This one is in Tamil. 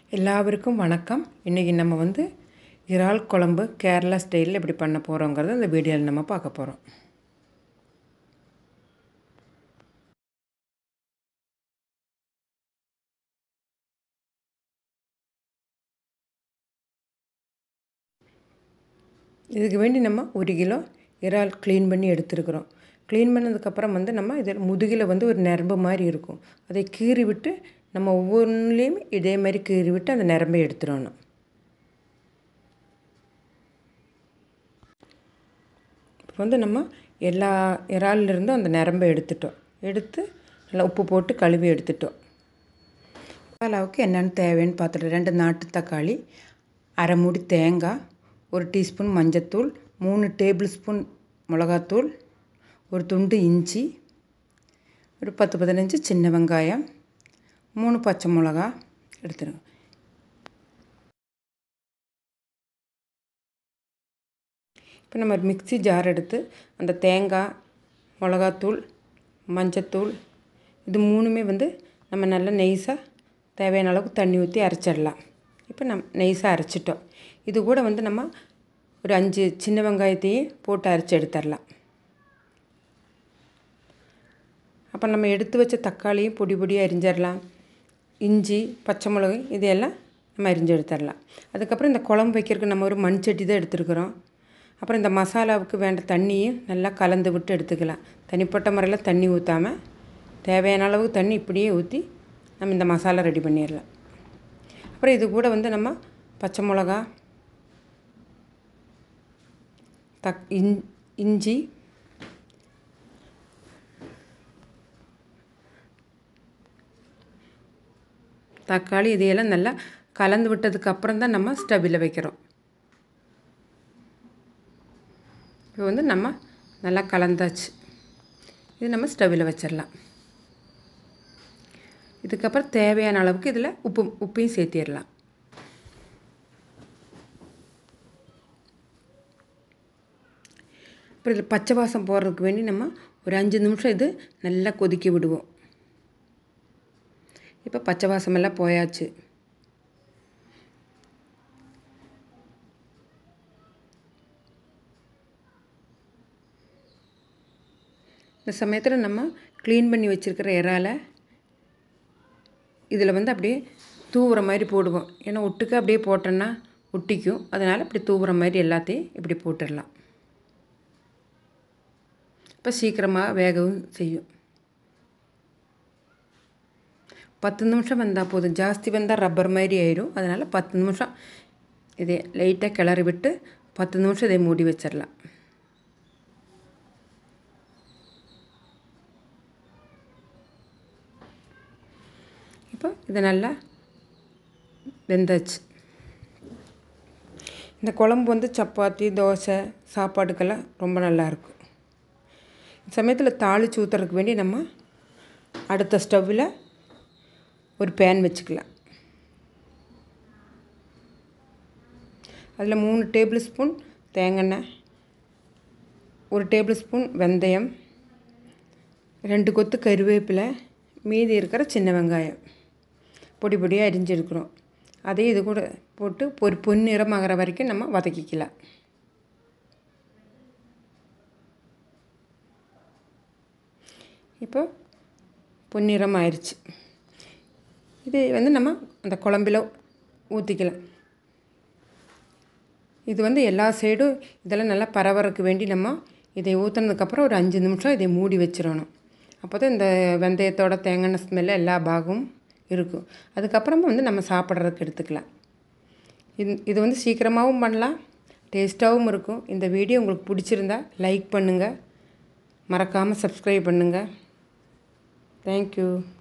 எல்லாருக்கும் வணக்கம் இன்றைக்கி நம்ம வந்து இறால் குழம்பு கேரளா ஸ்டைலில் எப்படி பண்ண போகிறோங்கிறத இந்த வீடியோவில் நம்ம பார்க்க போகிறோம் இதுக்கு வேண்டி நம்ம ஒரு கிலோ இறால் க்ளீன் பண்ணி எடுத்துருக்குறோம் க்ளீன் பண்ணதுக்கப்புறம் வந்து நம்ம இதில் முதுகில் வந்து ஒரு நரம்பு மாதிரி இருக்கும் அதை கீறி விட்டு நம்ம ஒவ்வொன்றுலேயுமே இதே மாதிரி கீறி விட்டு அந்த நரம்பை எடுத்துடணும் இப்போ வந்து நம்ம எல்லா இறால்லேருந்தும் அந்த நரம்பை எடுத்துட்டோம் எடுத்து நல்லா உப்பு போட்டு கழுவி எடுத்துட்டோம் அளவுக்கு என்னென்னு தேவைன்னு பார்த்துட்டு ரெண்டு நாட்டு தக்காளி அரை மூடி தேங்காய் ஒரு டீஸ்பூன் மஞ்சத்தூள் மூணு டேபிள் ஸ்பூன் மிளகாத்தூள் ஒரு துண்டு இஞ்சி ஒரு பத்து பதினஞ்சு சின்ன வெங்காயம் மூணு பச்சை மிளகா எடுத்துருங்க இப்போ நம்ம மிக்சி ஜார் எடுத்து அந்த தேங்காய் மிளகாத்தூள் மஞ்சத்தூள் இது மூணுமே வந்து நம்ம நல்லா நெய்ஸாக தேவையான அளவுக்கு தண்ணி ஊற்றி அரைச்சிடலாம் இப்போ நம் நெய்ஸாக அரைச்சிட்டோம் இது கூட வந்து நம்ம ஒரு அஞ்சு சின்ன வெங்காயத்தையும் போட்டு அரைச்சி எடுத்துடலாம் அப்போ நம்ம எடுத்து வச்ச தக்காளியும் பொடி பொடியாக அரிஞ்சிடலாம் இஞ்சி பச்சை மிளகு இதையெல்லாம் நம்ம அரிஞ்சு எடுத்துடலாம் அதுக்கப்புறம் இந்த குழம்பு வைக்கிறதுக்கு நம்ம ஒரு மண் சட்டி தான் எடுத்துருக்குறோம் அப்புறம் இந்த மசாலாவுக்கு வேண்ட தண்ணியும் நல்லா கலந்து விட்டு எடுத்துக்கலாம் தனிப்பட்ட முறையில் தண்ணி ஊற்றாமல் தேவையான அளவுக்கு தண்ணி இப்படியே ஊற்றி நம்ம இந்த மசாலா ரெடி பண்ணிடலாம் அப்புறம் இது கூட வந்து நம்ம பச்சை மிளகா தக் இன் இஞ்சி தக்காளி இதையெல்லாம் நல்லா கலந்து விட்டதுக்கு அப்புறம் தான் நம்ம ஸ்டவ்வில் வைக்கிறோம் இப்போ வந்து நம்ம நல்லா கலந்தாச்சு இது நம்ம ஸ்டவ்வில் வச்சிடலாம் இதுக்கப்புறம் தேவையான அளவுக்கு இதில் உப்பு உப்பையும் சேர்த்திடலாம் அப்புறம் இதில் பச்சை வாசம் போடுறதுக்கு வேண்டி நம்ம ஒரு அஞ்சு நிமிஷம் இது நல்லா கொதிக்க விடுவோம் இப்போ பச்சை வாசமெல்லாம் போயாச்சு இந்த சமயத்தில் நம்ம க்ளீன் பண்ணி வச்சுருக்கிற இறாலை இதில் வந்து அப்படியே தூவுற மாதிரி போடுவோம் ஏன்னா ஒட்டுக்க அப்படியே போட்டோன்னா ஒட்டிக்கும் அதனால் இப்படி தூவுற மாதிரி எல்லாத்தையும் இப்படி போட்டுடலாம் இப்போ சீக்கிரமாக வேகவும் செய்யும் பத்து நிமிஷம் வந்தால் போதும் ஜாஸ்தி வந்தால் ரப்பர் மாதிரி ஆயிடும் அதனால் பத்து நிமிஷம் இதை லைட்டாக கிளறி விட்டு பத்து நிமிஷம் இதை மூடி வச்சிடலாம் இப்போ இது நல்லா வெந்தாச்சு இந்த குழம்பு வந்து சப்பாத்தி தோசை சாப்பாட்டுக்கெல்லாம் ரொம்ப நல்லாயிருக்கும் சமயத்தில் தாளித்து ஊற்றுறதுக்கு வேண்டி நம்ம அடுத்த ஸ்டவ்வில் ஒரு பேன் வச்சுக்கலாம் அதில் மூணு டேபிள் ஸ்பூன் தேங்காய் ஒரு டேபிள் ஸ்பூன் வெந்தயம் ரெண்டு கொத்து கருவேப்பிலை மீதி இருக்கிற சின்ன வெங்காயம் பொடி பொடியாக அரிஞ்சிருக்கிறோம் அதே இது கூட போட்டு ஒரு பொன்னிறம் ஆகிற வரைக்கும் நம்ம வதக்கிக்கலாம் இப்போ பொன்னிறம் ஆயிடுச்சு இது வந்து நம்ம அந்த குழம்பில் ஊற்றிக்கலாம் இது வந்து எல்லா சைடும் இதெல்லாம் நல்லா பரவறக்கு வேண்டி நம்ம இதை ஊற்றுனதுக்கப்புறம் ஒரு அஞ்சு நிமிஷம் இதை மூடி வச்சிடணும் அப்போ தான் இந்த வெந்தயத்தோட தேங்காய் ஸ்மெல்லு எல்லா பாகமும் இருக்கும் அதுக்கப்புறமா வந்து நம்ம சாப்பிட்றதுக்கு எடுத்துக்கலாம் இது இது வந்து சீக்கிரமாகவும் பண்ணலாம் டேஸ்ட்டாகவும் இருக்கும் இந்த வீடியோ உங்களுக்கு பிடிச்சிருந்தா லைக் பண்ணுங்கள் மறக்காமல் சப்ஸ்கிரைப் பண்ணுங்கள் தேங்க்யூ